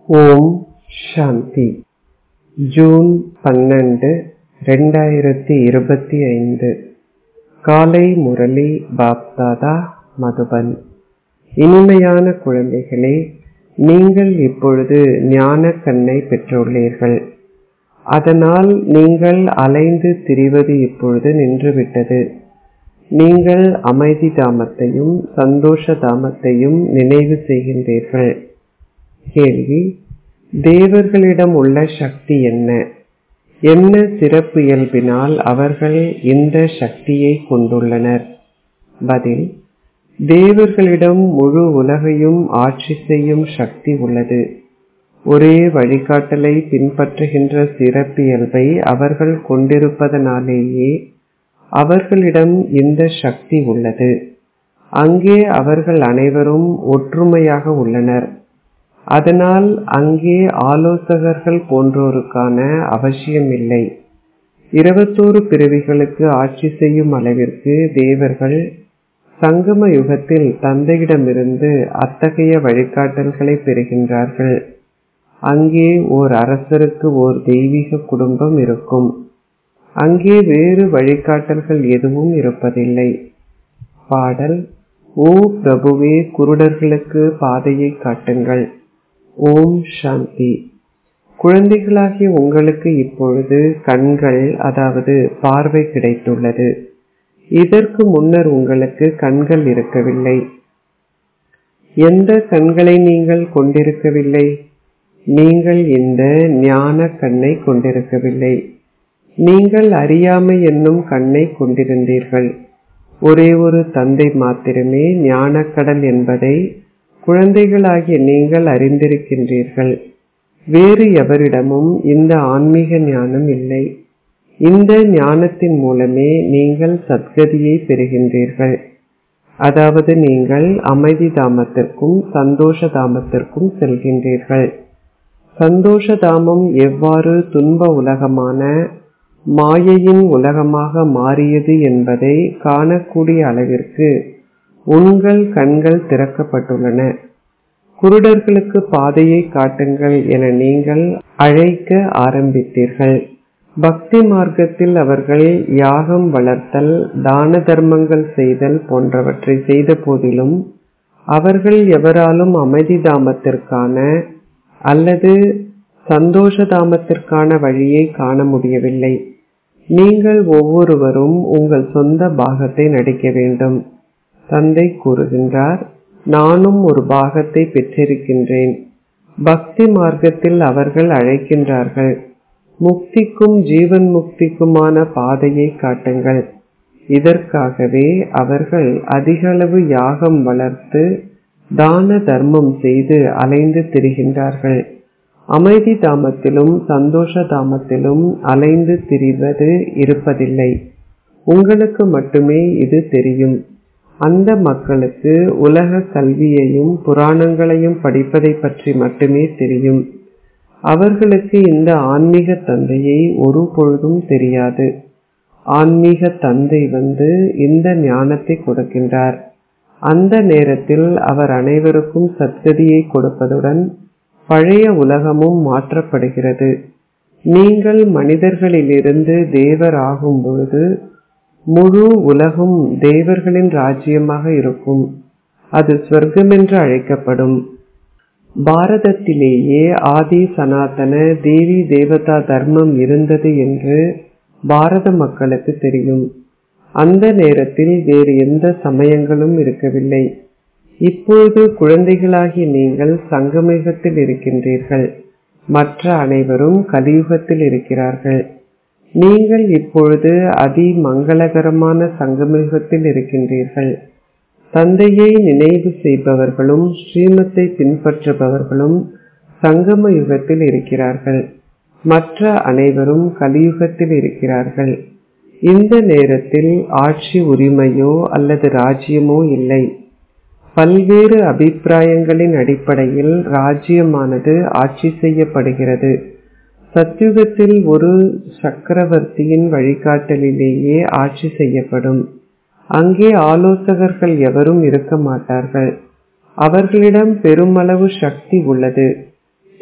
ஓம் சாந்தி June பன்னெண்டு ரெண்டாயிரத்தி இருபத்தி ஐந்து காலை முரளி பாப்தாதா மதுபன் இனிமையான குழந்தைகளே நீங்கள் இப்பொழுது ஞான கண்ணை பெற்றுள்ளீர்கள் அதனால் நீங்கள் அலைந்து திரிவது இப்பொழுது நின்றுவிட்டது நீங்கள் அமைதி தாமத்தையும் சந்தோஷ தாமத்தையும் நினைவு செய்கின்றீர்கள் கேள்வி தேவர்களிடம் உள்ள சக்தி என்ன என்ன சிறப்பு இயல்பினால் அவர்கள் இந்த சக்தியை கொண்டுள்ளனர் பதில் தேவர்களிடம் முழு உலகையும் ஆட்சி செய்யும் சக்தி உள்ளது ஒரே வழிகாட்டலை பின்பற்றுகின்ற சிறப்பியல்பை அவர்கள் கொண்டிருப்பதனாலேயே அவர்களிடம் இந்த சக்தி உள்ளது அங்கே அவர்கள் அனைவரும் ஒற்றுமையாக உள்ளனர் அதனால் அங்கே ஆலோசகர்கள் போன்றோருக்கான அவசியமில்லை இருபத்தோரு பிறவிகளுக்கு ஆட்சி செய்யும் அளவிற்கு தேவர்கள் சங்கம யுகத்தில் தந்தையிடமிருந்து அத்தகைய வழிகாட்டல்களை பெறுகின்றார்கள் அங்கே ஓர் அரசருக்கு ஓர் தெய்வீக குடும்பம் இருக்கும் அங்கே வேறு வழிகாட்டல்கள் எதுவும் இருப்பதில்லை பாடல் ஓ பிரபுவே குருடர்களுக்கு பாதையை காட்டுங்கள் ஓம் சாந்தி குழந்தைகளாகிய உங்களுக்கு இப்பொழுது கண்கள் அதாவது பார்வை கிடைத்துள்ளது இதற்கு முன்னர் உங்களுக்கு கண்கள் இருக்கவில்லை எந்த கண்களை நீங்கள் கொண்டிருக்கவில்லை நீங்கள் இந்த ஞான கண்ணை கொண்டிருக்கவில்லை நீங்கள் அறியாமை என்னும் கண்ணை கொண்டிருந்தீர்கள் ஒரே ஒரு தந்தை மாத்திரமே ஞானக்கடல் என்பதை குழந்தைகளாகிய நீங்கள் அறிந்திருக்கின்றீர்கள் வேறு எவரிடமும் இந்த ஆன்மீக ஞானம் இல்லை இந்த ஞானத்தின் மூலமே நீங்கள் சத்கதியை பெறுகின்றீர்கள் அதாவது நீங்கள் அமைதி தாமத்திற்கும் சந்தோஷ தாமத்திற்கும் செல்கின்றீர்கள் சந்தோஷ தாமம் எவ்வாறு துன்ப உலகமான மாயையின் உலகமாக மாறியது என்பதை காணக்கூடிய அளவிற்கு உங்கள் கண்கள் திறக்கப்பட்டுள்ளன குருடர்களுக்கு பாதையை காட்டுங்கள் என நீங்கள் அழைக்க ஆரம்பித்தீர்கள் பக்தி மார்க்கத்தில் அவர்கள் யாகம் வளர்த்தல் தான தர்மங்கள் செய்தல் போன்றவற்றை செய்த போதிலும் அவர்கள் எவராலும் அமைதி தாமத்திற்கான அல்லது சந்தோஷ தாமத்திற்கான வழியை காண முடியவில்லை நீங்கள் ஒவ்வொருவரும் உங்கள் சொந்த பாகத்தை நடிக்க வேண்டும் தந்தை கூறுகின்றார் நானும் ஒரு பாகத்தை பெற்றிருக்கின்றேன் பக்தி மார்க்கத்தில் அவர்கள் அழைக்கின்றார்கள் முக்திக்கும் ஜீவன் முக்திக்குமான பாதையை காட்டுங்கள் இதற்காகவே அவர்கள் அதிகளவு யாகம் வளர்த்து தான தர்மம் செய்து அலைந்து திரிகின்றார்கள் அமைதி தாமத்திலும் சந்தோஷ தாமத்திலும் அலைந்து திரிவது இருப்பதில்லை உங்களுக்கு மட்டுமே இது தெரியும் அந்த மக்களுக்கு உலக கல்வியையும் புராணங்களையும் படிப்பதை பற்றி மட்டுமே தெரியும் அவர்களுக்கு இந்த ஆன்மீக தந்தையை ஒரு பொழுதும் தெரியாது ஆன்மீக தந்தை வந்து இந்த ஞானத்தை கொடுக்கின்றார் அந்த நேரத்தில் அவர் அனைவருக்கும் சத்கதியை கொடுப்பதுடன் பழைய உலகமும் மாற்றப்படுகிறது நீங்கள் மனிதர்களிலிருந்து தேவர் ஆகும் பொழுது முழு உலகும் தேவர்களின் ராஜ்யமாக இருக்கும் அது சொர்க்கம் என்று அழைக்கப்படும் பாரதத்திலேயே ஆதி சனாதன தேவி தேவதா தர்மம் இருந்தது என்று பாரத மக்களுக்கு தெரியும் அந்த நேரத்தில் வேறு எந்த சமயங்களும் இருக்கவில்லை இப்பொழுது குழந்தைகளாகிய நீங்கள் சங்கமயுகத்தில் இருக்கின்றீர்கள் மற்ற அனைவரும் கலியுகத்தில் இருக்கிறார்கள் நீங்கள் இப்பொழுது அதி மங்களகரமான சங்கமயுகத்தில் இருக்கின்றீர்கள் தந்தையை நினைவு செய்பவர்களும் ஸ்ரீமத்தை பின்பற்றுபவர்களும் சங்கம யுகத்தில் இருக்கிறார்கள் மற்ற அனைவரும் கலியுகத்தில் இருக்கிறார்கள் இந்த நேரத்தில் ஆட்சி உரிமையோ அல்லது ராஜ்யமோ இல்லை பல்வேறு அபிப்பிராயங்களின் அடிப்படையில் ராஜ்யமானது ஆட்சி செய்யப்படுகிறது சத்யுகத்தில் ஒரு சக்கரவர்த்தியின் வழிகாட்டலிலேயே ஆட்சி செய்யப்படும் அங்கே ஆலோசகர்கள் எவரும் இருக்க மாட்டார்கள் அவர்களிடம் பெருமளவு சக்தி உள்ளது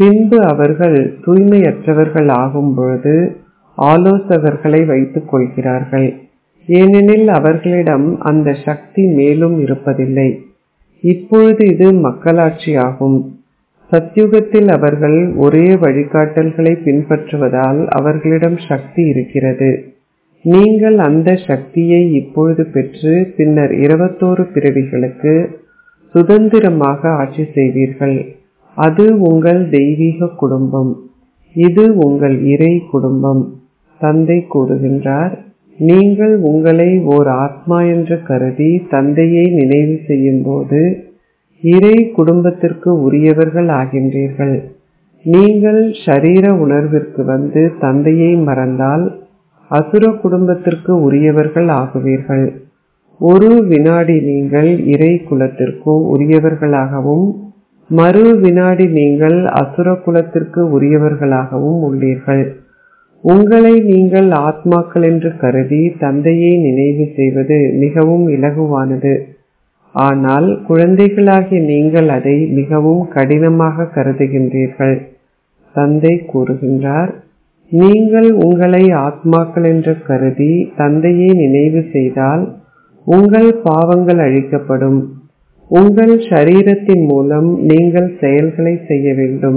பின்பு அவர்கள் தூய்மையற்றவர்கள் ஆகும் பொழுது ஆலோசகர்களை வைத்துக் கொள்கிறார்கள் ஏனெனில் அவர்களிடம் அந்த சக்தி மேலும் இருப்பதில்லை இப்பொழுது இது மக்களாட்சி ஆகும் சத்யுகத்தில் அவர்கள் ஒரே வழிகாட்டல்களை பின்பற்றுவதால் அவர்களிடம் சக்தி இருக்கிறது நீங்கள் அந்த சக்தியை இப்பொழுது பெற்று பின்னர் இருபத்தோரு பிறவிகளுக்கு சுதந்திரமாக ஆட்சி செய்வீர்கள் அது உங்கள் தெய்வீக குடும்பம் இது உங்கள் இறை குடும்பம் தந்தை கூறுகின்றார் நீங்கள் உங்களை ஓர் ஆத்மா என்று கருதி தந்தையை நினைவு செய்யும் போது இறை குடும்பத்திற்கு உரியவர்கள் ஆகின்றீர்கள் நீங்கள் ஷரீர உணர்விற்கு வந்து தந்தையை மறந்தால் அசுர குடும்பத்திற்கு உரியவர்கள் ஆகுவீர்கள் ஒரு வினாடி நீங்கள் இறை குலத்திற்கு உரியவர்களாகவும் மறு வினாடி நீங்கள் அசுர குலத்திற்கு உரியவர்களாகவும் உள்ளீர்கள் உங்களை நீங்கள் ஆத்மாக்கள் என்று கருதி தந்தையை நினைவு செய்வது மிகவும் இலகுவானது ஆனால் குழந்தைகளாகிய நீங்கள் அதை மிகவும் கடினமாக கருதுகின்றீர்கள் தந்தை கூறுகின்றார் நீங்கள் உங்களை ஆத்மாக்கள் என்று கருதி தந்தையை நினைவு செய்தால் உங்கள் பாவங்கள் அழிக்கப்படும் உங்கள் ஷரீரத்தின் மூலம் நீங்கள் செயல்களை செய்ய வேண்டும்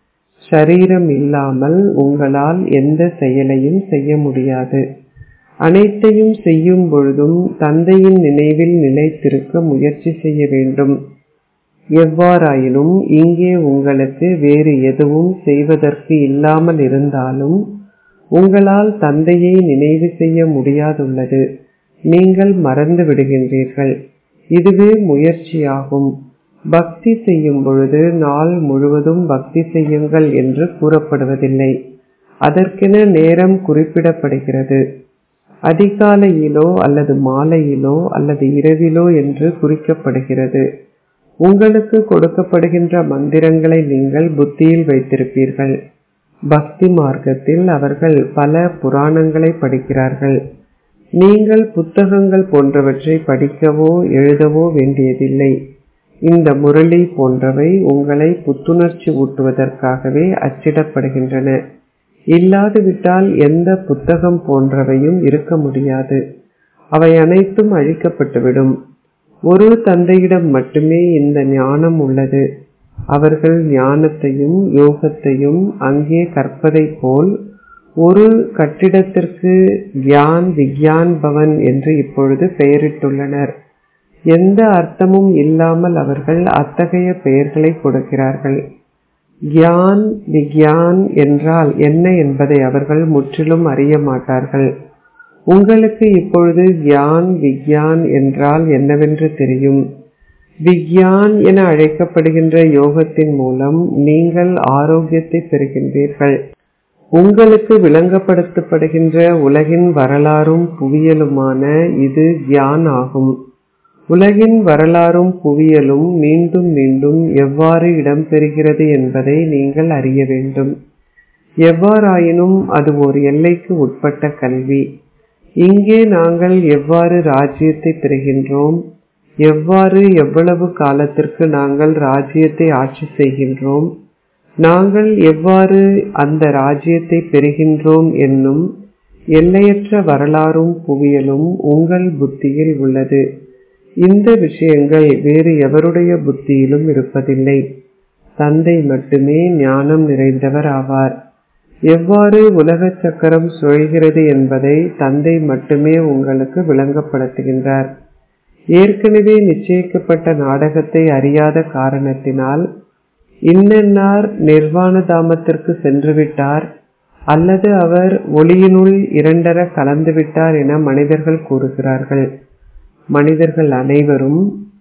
ஷரீரம் இல்லாமல் உங்களால் எந்த செயலையும் செய்ய முடியாது அனைத்தையும் செய்யும் பொழுதும் தந்தையின் நினைவில் நிலைத்திருக்க முயற்சி செய்ய வேண்டும் எவ்வாறாயினும் இங்கே உங்களுக்கு வேறு எதுவும் செய்வதற்கு இல்லாமல் இருந்தாலும் உங்களால் தந்தையை நினைவு செய்ய முடியாதுள்ளது நீங்கள் மறந்து விடுகின்றீர்கள் இதுவே முயற்சியாகும் பக்தி செய்யும் பொழுது நாள் முழுவதும் பக்தி செய்யுங்கள் என்று கூறப்படுவதில்லை அதற்கென நேரம் குறிப்பிடப்படுகிறது அதிகாலையிலோ அல்லது மாலையிலோ அல்லது இரவிலோ என்று குறிக்கப்படுகிறது உங்களுக்கு கொடுக்கப்படுகின்ற மந்திரங்களை நீங்கள் புத்தியில் வைத்திருப்பீர்கள் பக்தி மார்க்கத்தில் அவர்கள் பல புராணங்களை படிக்கிறார்கள் நீங்கள் புத்தகங்கள் போன்றவற்றை படிக்கவோ எழுதவோ வேண்டியதில்லை இந்த முரளி போன்றவை உங்களை புத்துணர்ச்சி ஊட்டுவதற்காகவே அச்சிடப்படுகின்றன இல்லாதுவிட்டால் எந்த புத்தகம் போன்றவையும் இருக்க முடியாது அவை அனைத்தும் அழிக்கப்பட்டுவிடும் ஒரு தந்தையிடம் மட்டுமே இந்த ஞானம் உள்ளது அவர்கள் ஞானத்தையும் யோகத்தையும் அங்கே கற்பதைப் போல் ஒரு கட்டிடத்திற்கு கியான் விக்யான் பவன் என்று இப்பொழுது பெயரிட்டுள்ளனர் எந்த அர்த்தமும் இல்லாமல் அவர்கள் அத்தகைய பெயர்களை கொடுக்கிறார்கள் கியான் விக்யான் என்றால் என்ன என்பதை அவர்கள் முற்றிலும் அறிய மாட்டார்கள் உங்களுக்கு இப்பொழுது கியான் விக்யான் என்றால் என்னவென்று தெரியும் விக்யான் என அழைக்கப்படுகின்ற யோகத்தின் மூலம் நீங்கள் ஆரோக்கியத்தை பெறுகின்றீர்கள் உங்களுக்கு விளங்கப்படுத்தப்படுகின்ற உலகின் வரலாறும் புவியலுமான இது கியான் ஆகும் உலகின் வரலாறும் புவியலும் மீண்டும் மீண்டும் எவ்வாறு இடம்பெறுகிறது என்பதை நீங்கள் அறிய வேண்டும் எவ்வாறாயினும் அது ஒரு எல்லைக்கு உட்பட்ட கல்வி இங்கே நாங்கள் எவ்வாறு ராஜ்யத்தை பெறுகின்றோம் எவ்வாறு எவ்வளவு காலத்திற்கு நாங்கள் ராஜ்யத்தை ஆட்சி செய்கின்றோம் நாங்கள் எவ்வாறு அந்த ராஜ்யத்தை பெறுகின்றோம் என்னும் எல்லையற்ற வரலாறும் புவியலும் உங்கள் புத்தியில் உள்ளது இந்த விஷயங்கள் வேறு எவருடைய புத்தியிலும் இருப்பதில்லை தந்தை மட்டுமே ஞானம் நிறைந்தவர் ஆவார் எவ்வாறு உலக சக்கரம் சுழல்கிறது என்பதை தந்தை மட்டுமே உங்களுக்கு விளங்கப்படுத்துகின்றார் ஏற்கனவே நிச்சயிக்கப்பட்ட நாடகத்தை அறியாத காரணத்தினால் இன்னென்னார் நிர்வாண தாமத்திற்கு சென்றுவிட்டார் அல்லது அவர் ஒளியினுள் இரண்டர கலந்துவிட்டார் என மனிதர்கள் கூறுகிறார்கள் மனிதர்கள் அனைவரும்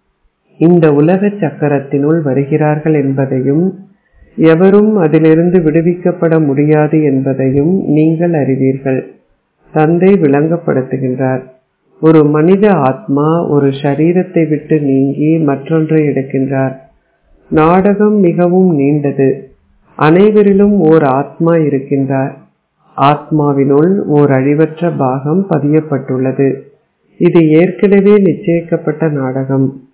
இந்த உலக சக்கரத்தினுள் வருகிறார்கள் என்பதையும் எவரும் அதிலிருந்து விடுவிக்கப்பட முடியாது என்பதையும் நீங்கள் அறிவீர்கள் தந்தை விளங்கப்படுத்துகின்றார் ஒரு மனித ஆத்மா ஒரு சரீரத்தை விட்டு நீங்கி மற்றொன்றை எடுக்கின்றார் நாடகம் மிகவும் நீண்டது அனைவரிலும் ஓர் ஆத்மா இருக்கின்றார் ஆத்மாவினுள் ஓர் அழிவற்ற பாகம் பதியப்பட்டுள்ளது இது ஏற்கனவே நிச்சயிக்கப்பட்ட நாடகம்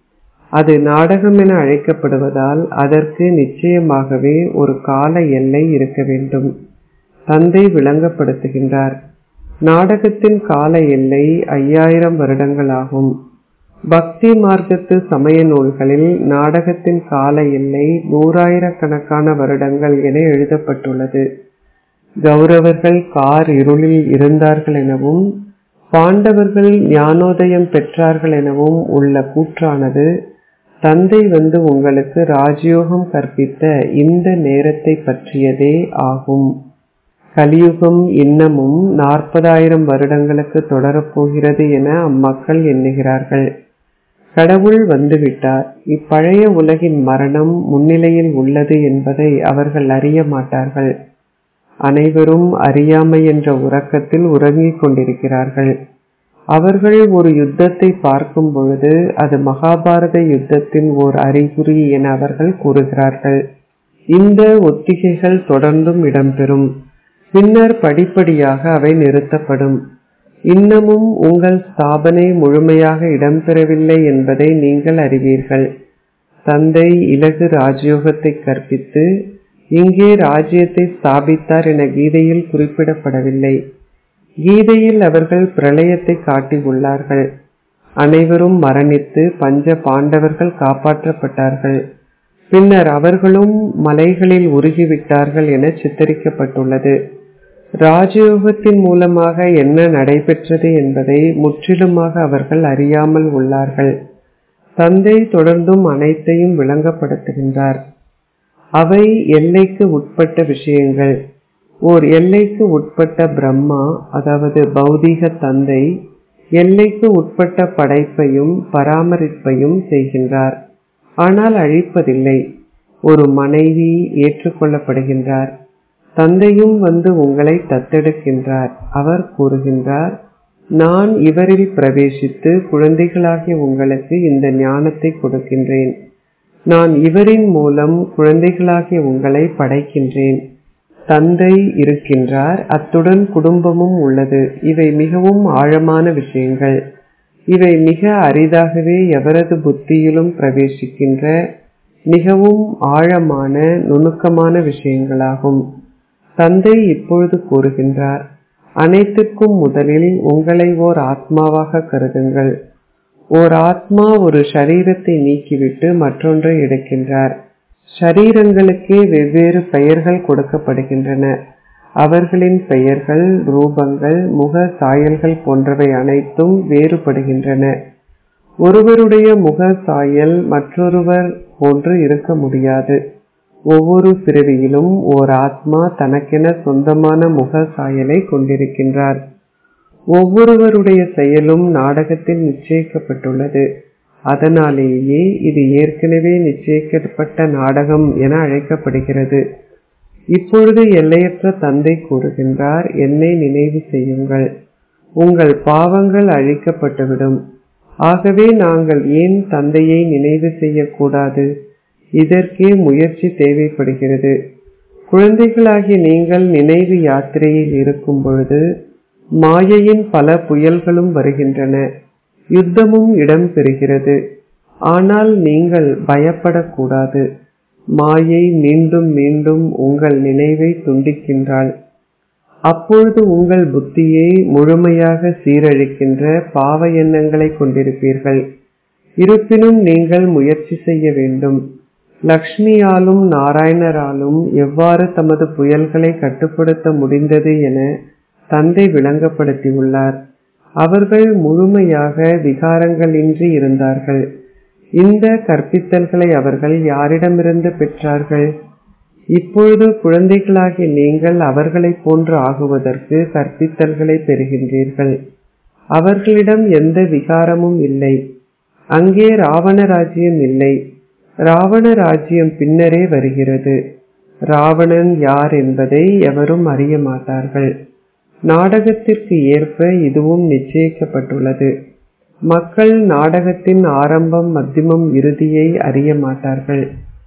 அது நாடகம் என அழைக்கப்படுவதால் அதற்கு நிச்சயமாகவே ஒரு கால எல்லை இருக்க வேண்டும் தந்தை விளங்கப்படுத்துகின்றார் நாடகத்தின் கால எல்லை ஐயாயிரம் வருடங்களாகும் பக்தி மார்க்கத்து சமய நூல்களில் நாடகத்தின் கால எல்லை நூறாயிரக்கணக்கான வருடங்கள் என எழுதப்பட்டுள்ளது கௌரவர்கள் கார் இருளில் இருந்தார்கள் எனவும் பாண்டவர்கள் ஞானோதயம் பெற்றார்கள் எனவும் உள்ள கூற்றானது தந்தை வந்து உங்களுக்கு ராஜயோகம் கற்பித்த இந்த நேரத்தை பற்றியதே ஆகும் கலியுகம் இன்னமும் நாற்பதாயிரம் வருடங்களுக்கு தொடரப்போகிறது என அம்மக்கள் எண்ணுகிறார்கள் கடவுள் வந்துவிட்டார் இப்பழைய உலகின் மரணம் முன்னிலையில் உள்ளது என்பதை அவர்கள் அறிய மாட்டார்கள் அனைவரும் அறியாமை என்ற உறக்கத்தில் உறங்கிக் கொண்டிருக்கிறார்கள் அவர்கள் ஒரு யுத்தத்தை பார்க்கும் பொழுது அது மகாபாரத யுத்தத்தின் ஓர் அறிகுறி என அவர்கள் கூறுகிறார்கள் இந்த ஒத்திகைகள் தொடர்ந்தும் இடம்பெறும் பின்னர் படிப்படியாக அவை நிறுத்தப்படும் இன்னமும் உங்கள் ஸ்தாபனை முழுமையாக இடம்பெறவில்லை என்பதை நீங்கள் அறிவீர்கள் தந்தை இலகு ராஜயோகத்தை கற்பித்து இங்கே ராஜ்யத்தை ஸ்தாபித்தார் என கீதையில் குறிப்பிடப்படவில்லை கீதையில் அவர்கள் பிரளயத்தை காட்டியுள்ளார்கள் அனைவரும் மரணித்து பஞ்ச பாண்டவர்கள் காப்பாற்றப்பட்டார்கள் பின்னர் அவர்களும் மலைகளில் உருகிவிட்டார்கள் என சித்தரிக்கப்பட்டுள்ளது ராஜயோகத்தின் மூலமாக என்ன நடைபெற்றது என்பதை முற்றிலுமாக அவர்கள் அறியாமல் உள்ளார்கள் தந்தை தொடர்ந்தும் அனைத்தையும் விளங்கப்படுத்துகின்றார் அவை எல்லைக்கு உட்பட்ட விஷயங்கள் ஓர் எல்லைக்கு உட்பட்ட பிரம்மா அதாவது பௌதீக தந்தை எல்லைக்கு உட்பட்ட படைப்பையும் பராமரிப்பையும் செய்கின்றார் ஆனால் அழிப்பதில்லை ஒரு மனைவி ஏற்றுக்கொள்ளப்படுகின்றார் தந்தையும் வந்து உங்களை தத்தெடுக்கின்றார் அவர் கூறுகின்றார் நான் இவரில் பிரவேசித்து குழந்தைகளாகிய உங்களுக்கு இந்த ஞானத்தை கொடுக்கின்றேன் நான் இவரின் மூலம் குழந்தைகளாகிய உங்களை படைக்கின்றேன் தந்தை இருக்கின்றார் அத்துடன் குடும்பமும் உள்ளது இவை மிகவும் ஆழமான விஷயங்கள் இவை மிக அரிதாகவே எவரது புத்தியிலும் பிரவேசிக்கின்ற மிகவும் ஆழமான நுணுக்கமான விஷயங்களாகும் தந்தை இப்பொழுது கூறுகின்றார் அனைத்திற்கும் முதலில் உங்களை ஓர் ஆத்மாவாக கருதுங்கள் ஓர் ஆத்மா ஒரு சரீரத்தை நீக்கிவிட்டு மற்றொன்றை எடுக்கின்றார் ஷரீரங்களுக்கே வெவ்வேறு பெயர்கள் கொடுக்கப்படுகின்றன அவர்களின் பெயர்கள் ரூபங்கள் முக சாயல்கள் போன்றவை அனைத்தும் வேறுபடுகின்றன ஒருவருடைய முக சாயல் மற்றொருவர் போன்று இருக்க முடியாது ஒவ்வொரு பிறவியிலும் ஓர் ஆத்மா தனக்கென சொந்தமான முக சாயலை கொண்டிருக்கின்றார் ஒவ்வொருவருடைய செயலும் நாடகத்தில் நிச்சயிக்கப்பட்டுள்ளது அதனாலேயே இது ஏற்கனவே நிச்சயிக்கப்பட்ட நாடகம் என அழைக்கப்படுகிறது இப்பொழுது எல்லையற்ற தந்தை கூறுகின்றார் என்னை நினைவு செய்யுங்கள் உங்கள் பாவங்கள் அழிக்கப்பட்டுவிடும் ஆகவே நாங்கள் ஏன் தந்தையை நினைவு செய்யக்கூடாது இதற்கே முயற்சி தேவைப்படுகிறது குழந்தைகளாகிய நீங்கள் நினைவு யாத்திரையில் இருக்கும் பொழுது மாயையின் பல புயல்களும் வருகின்றன யுத்தமும் இடம்பெறுகிறது ஆனால் நீங்கள் பயப்படக்கூடாது மாயை மீண்டும் மீண்டும் உங்கள் நினைவை துண்டிக்கின்றாள் அப்பொழுது உங்கள் புத்தியை முழுமையாக சீரழிக்கின்ற பாவ எண்ணங்களை கொண்டிருப்பீர்கள் இருப்பினும் நீங்கள் முயற்சி செய்ய வேண்டும் லக்ஷ்மியாலும் நாராயணராலும் எவ்வாறு தமது புயல்களை கட்டுப்படுத்த முடிந்தது என தந்தை விளங்கப்படுத்தியுள்ளார் அவர்கள் முழுமையாக விகாரங்களின்றி இருந்தார்கள் இந்த கற்பித்தல்களை அவர்கள் யாரிடமிருந்து பெற்றார்கள் இப்பொழுது குழந்தைகளாகிய நீங்கள் அவர்களைப் போன்று ஆகுவதற்கு கற்பித்தல்களை பெறுகின்றீர்கள் அவர்களிடம் எந்த விகாரமும் இல்லை அங்கே ராவண ராஜ்யம் இல்லை ராவண ராஜ்யம் பின்னரே வருகிறது ராவணன் யார் என்பதை எவரும் அறிய மாட்டார்கள் நாடகத்திற்கு ஏற்ப இதுவும் நிச்சயிக்கப்பட்டுள்ளது மக்கள் நாடகத்தின் ஆரம்பம் மத்தியமம் இறுதியை அறிய மாட்டார்கள்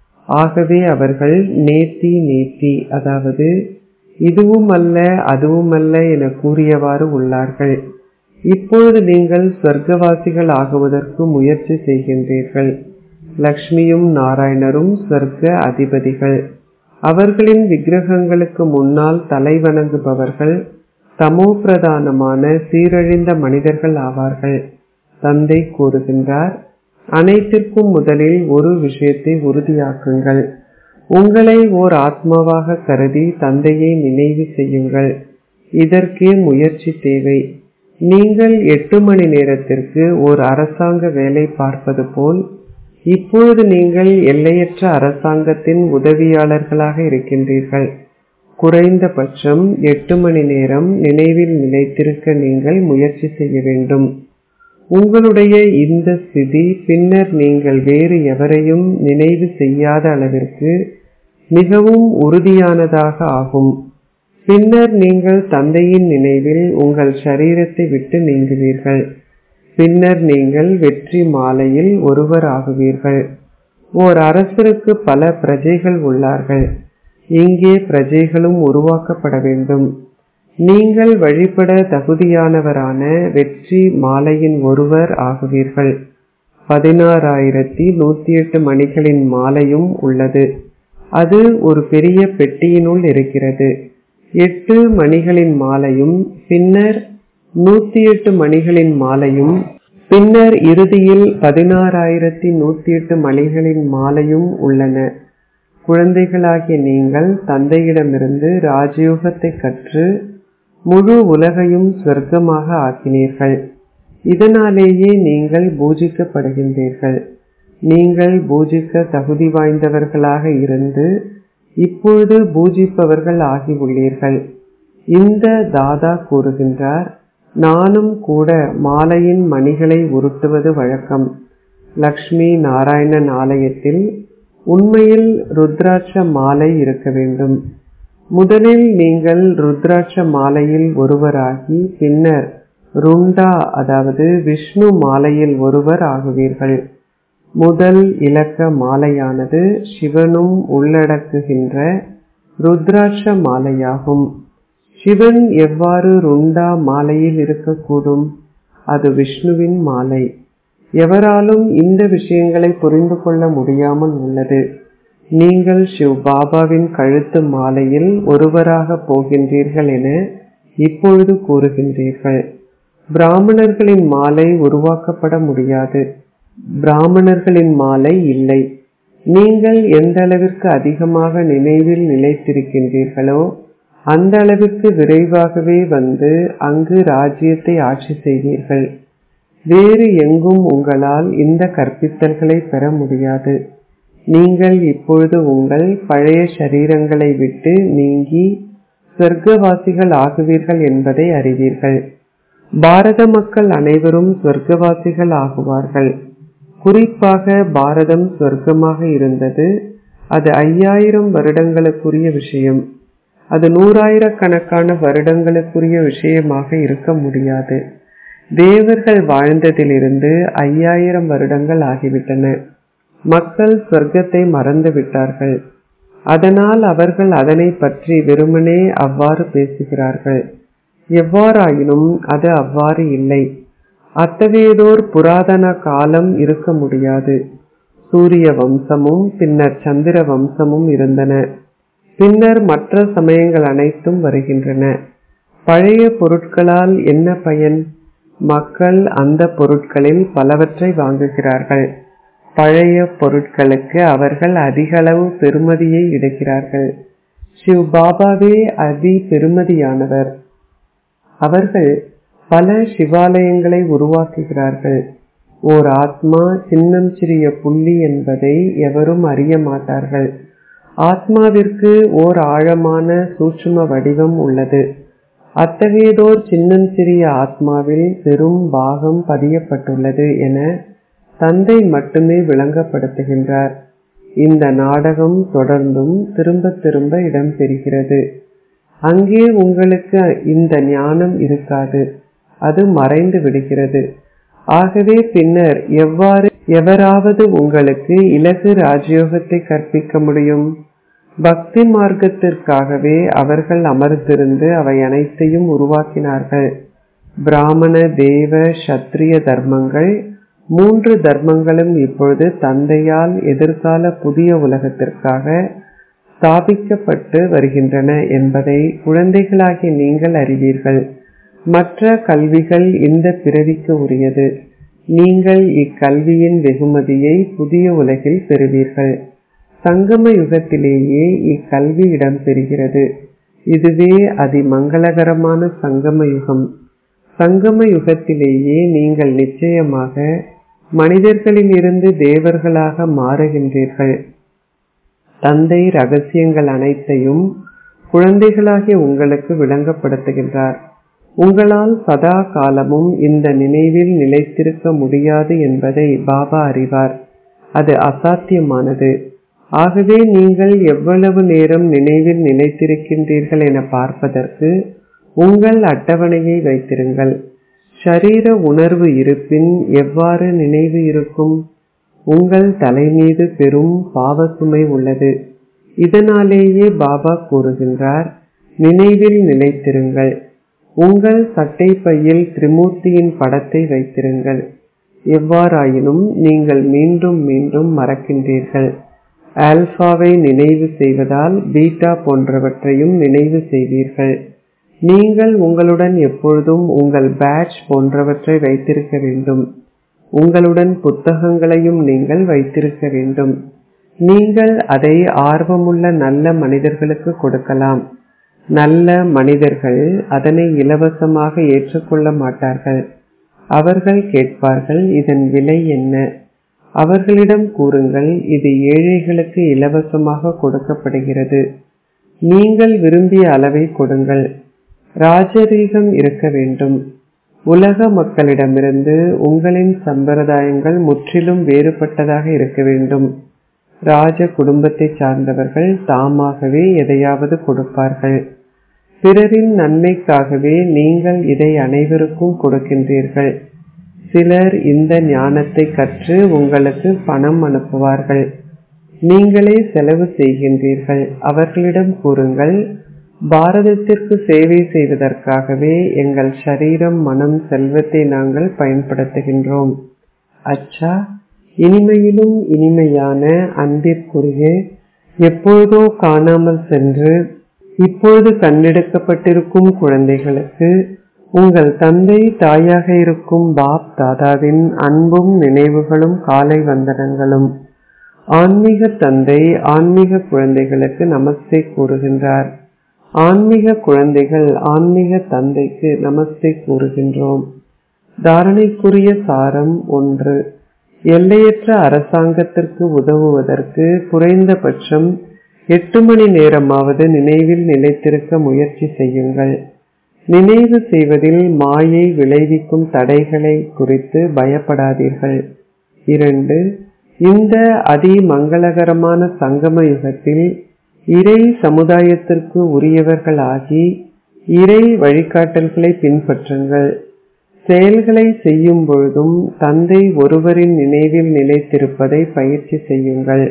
ஆகவே அவர்கள் நேத்தி நேத்தி அதாவது இதுவும் அல்ல அதுவும் அல்ல என கூறியவாறு உள்ளார்கள் இப்பொழுது நீங்கள் சொர்க்கவாசிகள் ஆகுவதற்கு முயற்சி செய்கின்றீர்கள் லக்ஷ்மியும் நாராயணரும் சொர்க்க அதிபதிகள் அவர்களின் விக்கிரகங்களுக்கு முன்னால் தலை வணங்குபவர்கள் தமோ பிரதானமான சீரழிந்த மனிதர்கள் ஆவார்கள் தந்தை கூறுகின்றார் அனைத்திற்கும் முதலில் ஒரு விஷயத்தை உறுதியாக்குங்கள் உங்களை ஓர் ஆத்மாவாக கருதி தந்தையை நினைவு செய்யுங்கள் இதற்கே முயற்சி தேவை நீங்கள் எட்டு மணி நேரத்திற்கு ஒரு அரசாங்க வேலை பார்ப்பது போல் இப்பொழுது நீங்கள் எல்லையற்ற அரசாங்கத்தின் உதவியாளர்களாக இருக்கின்றீர்கள் குறைந்தபட்சம் எட்டு மணி நேரம் நினைவில் நிலைத்திருக்க நீங்கள் முயற்சி செய்ய வேண்டும் உங்களுடைய இந்த ஸ்திதி பின்னர் நீங்கள் வேறு எவரையும் நினைவு செய்யாத அளவிற்கு மிகவும் உறுதியானதாக ஆகும் பின்னர் நீங்கள் தந்தையின் நினைவில் உங்கள் சரீரத்தை விட்டு நீங்குவீர்கள் பின்னர் நீங்கள் வெற்றி மாலையில் ஒருவர் ஆகுவீர்கள் ஓர் அரசருக்கு பல பிரஜைகள் உள்ளார்கள் இங்கே பிரஜைகளும் உருவாக்கப்பட வேண்டும் நீங்கள் வழிபட தகுதியானவரான வெற்றி மாலையின் ஒருவர் ஆகுவீர்கள் பதினாறாயிரத்தி நூத்தி எட்டு மணிகளின் மாலையும் உள்ளது அது ஒரு பெரிய பெட்டியினுள் இருக்கிறது எட்டு மணிகளின் மாலையும் பின்னர் நூத்தி எட்டு மணிகளின் மாலையும் பின்னர் இறுதியில் பதினாறாயிரத்தி நூத்தி எட்டு மணிகளின் மாலையும் உள்ளன குழந்தைகளாகிய நீங்கள் தந்தையிடமிருந்து ராஜயோகத்தை கற்று முழு உலகையும் சொர்க்கமாக ஆக்கினீர்கள் இதனாலேயே நீங்கள் பூஜிக்கப்படுகின்றீர்கள் நீங்கள் பூஜிக்க தகுதி வாய்ந்தவர்களாக இருந்து இப்பொழுது பூஜிப்பவர்கள் ஆகி உள்ளீர்கள் இந்த தாதா கூறுகின்றார் நானும் கூட மாலையின் மணிகளை உருட்டுவது வழக்கம் லக்ஷ்மி நாராயணன் ஆலயத்தில் உண்மையில் ருத்ராட்ச மாலை இருக்க வேண்டும் முதலில் நீங்கள் ருத்ராட்ச மாலையில் ஒருவராகி பின்னர் ருண்டா அதாவது விஷ்ணு மாலையில் ஒருவர் ஆகுவீர்கள் முதல் இலக்க மாலையானது சிவனும் உள்ளடக்குகின்ற ருத்ராட்ச மாலையாகும் சிவன் எவ்வாறு ருண்டா மாலையில் இருக்கக்கூடும் அது விஷ்ணுவின் மாலை எவராலும் இந்த விஷயங்களை புரிந்து கொள்ள முடியாமல் உள்ளது நீங்கள் சிவ் பாபாவின் கழுத்து மாலையில் ஒருவராக போகின்றீர்கள் என இப்பொழுது கூறுகின்றீர்கள் பிராமணர்களின் மாலை உருவாக்கப்பட முடியாது பிராமணர்களின் மாலை இல்லை நீங்கள் எந்த அளவிற்கு அதிகமாக நினைவில் நிலைத்திருக்கின்றீர்களோ அந்த அளவிற்கு விரைவாகவே வந்து அங்கு ராஜ்யத்தை ஆட்சி செய்வீர்கள் வேறு எங்கும் உங்களால் இந்த கற்பித்தல்களை பெற முடியாது நீங்கள் இப்பொழுது உங்கள் பழைய சரீரங்களை விட்டு நீங்கி சொர்க்கவாசிகள் ஆகுவீர்கள் என்பதை அறிவீர்கள் பாரத மக்கள் அனைவரும் சொர்க்கவாசிகள் ஆகுவார்கள் குறிப்பாக பாரதம் சொர்க்கமாக இருந்தது அது ஐயாயிரம் வருடங்களுக்குரிய விஷயம் அது நூறாயிரக்கணக்கான வருடங்களுக்குரிய விஷயமாக இருக்க முடியாது தேவர்கள் வாழ்ந்ததிலிருந்து ஐயாயிரம் வருடங்கள் ஆகிவிட்டன மக்கள் சொர்க்கத்தை மறந்து விட்டார்கள் அதனால் அவர்கள் அதனை பற்றி வெறுமனே அவ்வாறு பேசுகிறார்கள் எவ்வாறாயினும் அது அவ்வாறு இல்லை அத்தகையதோர் புராதன காலம் இருக்க முடியாது சூரிய வம்சமும் பின்னர் சந்திர வம்சமும் இருந்தன பின்னர் மற்ற சமயங்கள் அனைத்தும் வருகின்றன பழைய பொருட்களால் என்ன பயன் மக்கள் அந்த பொருட்களில் பலவற்றை வாங்குகிறார்கள் பழைய பொருட்களுக்கு அவர்கள் அதிக அளவு பெருமதியை இடுகிறார்கள் சிவ் பாபாவே அதி பெருமதியானவர் அவர்கள் பல சிவாலயங்களை உருவாக்குகிறார்கள் ஓர் ஆத்மா சின்னம் சிறிய புள்ளி என்பதை எவரும் அறிய மாட்டார்கள் ஆத்மாவிற்கு ஓர் ஆழமான சூட்சும வடிவம் உள்ளது அத்தகையதோர் சின்னஞ்சிறிய ஆத்மாவில் பெரும் பாகம் பதியப்பட்டுள்ளது என தந்தை மட்டுமே விளங்கப்படுத்துகின்றார் இந்த நாடகம் தொடர்ந்தும் திரும்ப திரும்ப இடம்பெறுகிறது அங்கே உங்களுக்கு இந்த ஞானம் இருக்காது அது மறைந்து விடுகிறது ஆகவே பின்னர் எவ்வாறு எவராவது உங்களுக்கு இலகு ராஜயோகத்தை கற்பிக்க முடியும் பக்தி மார்க்கத்திற்காகவே அவர்கள் அமர்ந்திருந்து அவை அனைத்தையும் உருவாக்கினார்கள் பிராமண தேவ சத்திரிய தர்மங்கள் மூன்று தர்மங்களும் இப்பொழுது தந்தையால் எதிர்கால புதிய உலகத்திற்காக ஸ்தாபிக்கப்பட்டு வருகின்றன என்பதை குழந்தைகளாகிய நீங்கள் அறிவீர்கள் மற்ற கல்விகள் இந்த பிறவிக்கு உரியது நீங்கள் இக்கல்வியின் வெகுமதியை புதிய உலகில் பெறுவீர்கள் சங்கம யுகத்திலேயே இக்கல்வி இடம்பெறுகிறது இதுவே அதிமங்களகரமான சங்கம யுகம் சங்கம யுகத்திலேயே நீங்கள் நிச்சயமாக மனிதர்களிலிருந்து தேவர்களாக மாறுகின்றீர்கள் தந்தை ரகசியங்கள் அனைத்தையும் குழந்தைகளாகிய உங்களுக்கு விளங்கப்படுத்துகின்றார் உங்களால் சதா காலமும் இந்த நினைவில் நிலைத்திருக்க முடியாது என்பதை பாபா அறிவார் அது அசாத்தியமானது ஆகவே நீங்கள் எவ்வளவு நேரம் நினைவில் நிலைத்திருக்கின்றீர்கள் என பார்ப்பதற்கு உங்கள் அட்டவணையை வைத்திருங்கள் ஷரீர உணர்வு இருப்பின் எவ்வாறு நினைவு இருக்கும் உங்கள் தலை மீது பெரும் பாவசுமை உள்ளது இதனாலேயே பாபா கூறுகின்றார் நினைவில் நிலைத்திருங்கள் உங்கள் சட்டை பையில் திரிமூர்த்தியின் படத்தை வைத்திருங்கள் எவ்வாறாயினும் நீங்கள் மீண்டும் மீண்டும் மறக்கின்றீர்கள் ஆல்பாவை நினைவு செய்வதால் பீட்டா போன்றவற்றையும் நினைவு செய்வீர்கள் நீங்கள் உங்களுடன் எப்பொழுதும் உங்கள் பேட்ச் போன்றவற்றை வைத்திருக்க வேண்டும் உங்களுடன் புத்தகங்களையும் நீங்கள் வைத்திருக்க வேண்டும் நீங்கள் அதை ஆர்வமுள்ள நல்ல மனிதர்களுக்கு கொடுக்கலாம் நல்ல மனிதர்கள் அதனை இலவசமாக ஏற்றுக்கொள்ள மாட்டார்கள் அவர்கள் கேட்பார்கள் இதன் விலை என்ன அவர்களிடம் கூறுங்கள் இது ஏழைகளுக்கு இலவசமாக கொடுக்கப்படுகிறது நீங்கள் விரும்பிய அளவை கொடுங்கள் ராஜரீகம் இருக்க வேண்டும் உலக மக்களிடமிருந்து உங்களின் சம்பிரதாயங்கள் முற்றிலும் வேறுபட்டதாக இருக்க வேண்டும் ராஜ குடும்பத்தை சார்ந்தவர்கள் தாமாகவே எதையாவது கொடுப்பார்கள் பிறரின் நன்மைக்காகவே நீங்கள் இதை அனைவருக்கும் கொடுக்கின்றீர்கள் சிலர் இந்த ஞானத்தை கற்று உங்களுக்கு பணம் அனுப்புவார்கள் நீங்களே செலவு செய்கின்றீர்கள் அவர்களிடம் கூறுங்கள் பாரதத்திற்கு சேவை செய்வதற்காகவே எங்கள் சரீரம் மனம் செல்வத்தை நாங்கள் பயன்படுத்துகின்றோம் அச்சா இனிமையிலும் இனிமையான அன்பிற்குரிய எப்பொழுதோ காணாமல் சென்று இப்பொழுது கண்டெடுக்கப்பட்டிருக்கும் குழந்தைகளுக்கு உங்கள் தந்தை தாயாக இருக்கும் பாப் தாதாவின் அன்பும் நினைவுகளும் காலை வந்தனங்களும் ஆன்மீக தந்தை ஆன்மீக குழந்தைகளுக்கு நமஸ்தே கூறுகின்றார் ஆன்மீக குழந்தைகள் ஆன்மீக தந்தைக்கு நமஸ்தே கூறுகின்றோம் தாரணைக்குரிய சாரம் ஒன்று எல்லையற்ற அரசாங்கத்திற்கு உதவுவதற்கு குறைந்தபட்சம் எட்டு மணி நேரமாவது நினைவில் நிலைத்திருக்க முயற்சி செய்யுங்கள் நினைவு செய்வதில் மாயை விளைவிக்கும் தடைகளை குறித்து பயப்படாதீர்கள் இரண்டு இந்த அதி மங்களகரமான சங்கம யுகத்தில் இறை சமுதாயத்திற்கு உரியவர்கள் ஆகி இறை வழிகாட்டல்களை பின்பற்றுங்கள் செயல்களை செய்யும் பொழுதும் தந்தை ஒருவரின் நினைவில் நிலைத்திருப்பதை பயிற்சி செய்யுங்கள்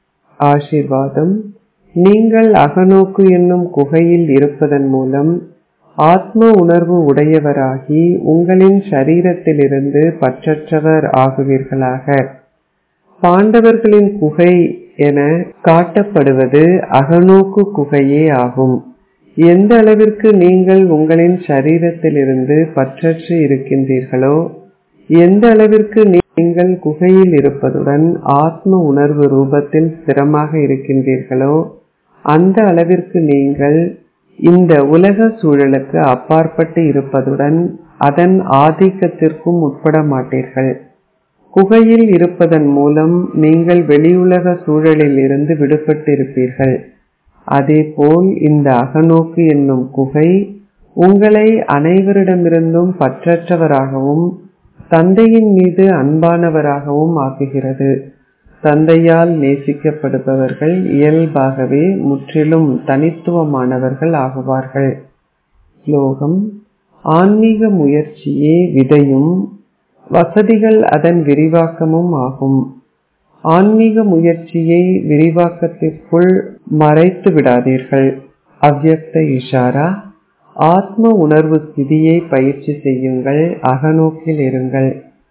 ஆசிர்வாதம் நீங்கள் அகநோக்கு என்னும் குகையில் இருப்பதன் மூலம் ஆத்ம உணர்வு உடையவராகி உங்களின் சரீரத்திலிருந்து பற்றற்றவர் ஆகுவீர்களாக பாண்டவர்களின் குகை என காட்டப்படுவது அகநோக்கு குகையே ஆகும் எந்த அளவிற்கு நீங்கள் உங்களின் சரீரத்திலிருந்து பற்றற்று இருக்கின்றீர்களோ எந்த அளவிற்கு நீங்கள் குகையில் இருப்பதுடன் ஆத்ம உணர்வு ரூபத்தில் ஸ்திரமாக இருக்கின்றீர்களோ அந்த அளவிற்கு நீங்கள் இந்த உலக சூழலுக்கு அப்பாற்பட்டு இருப்பதுடன் அதன் ஆதிக்கத்திற்கும் உட்பட மாட்டீர்கள் குகையில் இருப்பதன் மூலம் நீங்கள் வெளியுலக சூழலில் இருந்து விடுபட்டு இருப்பீர்கள் அதேபோல் இந்த அகநோக்கு என்னும் குகை உங்களை அனைவரிடமிருந்தும் பற்றற்றவராகவும் தந்தையின் மீது அன்பானவராகவும் ஆக்குகிறது தந்தையால் நேசிக்கப்படுபவர்கள் இயல்பாகவே முற்றிலும் தனித்துவமானவர்கள் ஆகுவார்கள் ஸ்லோகம் ஆன்மீக முயற்சியே விதையும் வசதிகள் அதன் விரிவாக்கமும் ஆகும் ஆன்மீக முயற்சியை விரிவாக்கத்திற்குள் மறைத்து விடாதீர்கள் அவ்யக்த இஷாரா ஆத்ம உணர்வு ஸ்திதியை பயிற்சி செய்யுங்கள் அகநோக்கில் இருங்கள்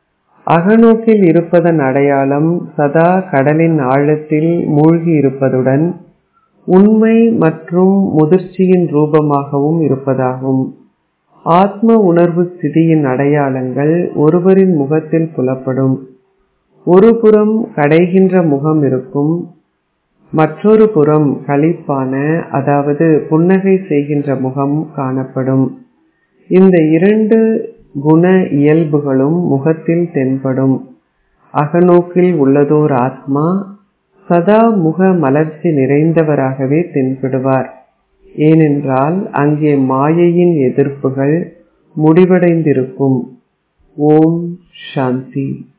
அகநோக்கில் இருப்பதன் அடையாளம் சதா கடலின் ஆழத்தில் மூழ்கி இருப்பதுடன் உண்மை மற்றும் முதிர்ச்சியின் ரூபமாகவும் இருப்பதாகும் ஆத்ம உணர்வு ஸ்திதியின் அடையாளங்கள் ஒருவரின் முகத்தில் புலப்படும் ஒரு புறம் கடைகின்ற முகம் இருக்கும் மற்றொரு புறம் களிப்பான அதாவது புன்னகை செய்கின்ற முகம் காணப்படும் இந்த இரண்டு குண இயல்புகளும் முகத்தில் தென்படும் அகநோக்கில் உள்ளதோர் ஆத்மா சதா முக மலர்ச்சி நிறைந்தவராகவே தென்படுவார் ஏனென்றால் அங்கே மாயையின் எதிர்ப்புகள் முடிவடைந்திருக்கும் ஓம் சாந்தி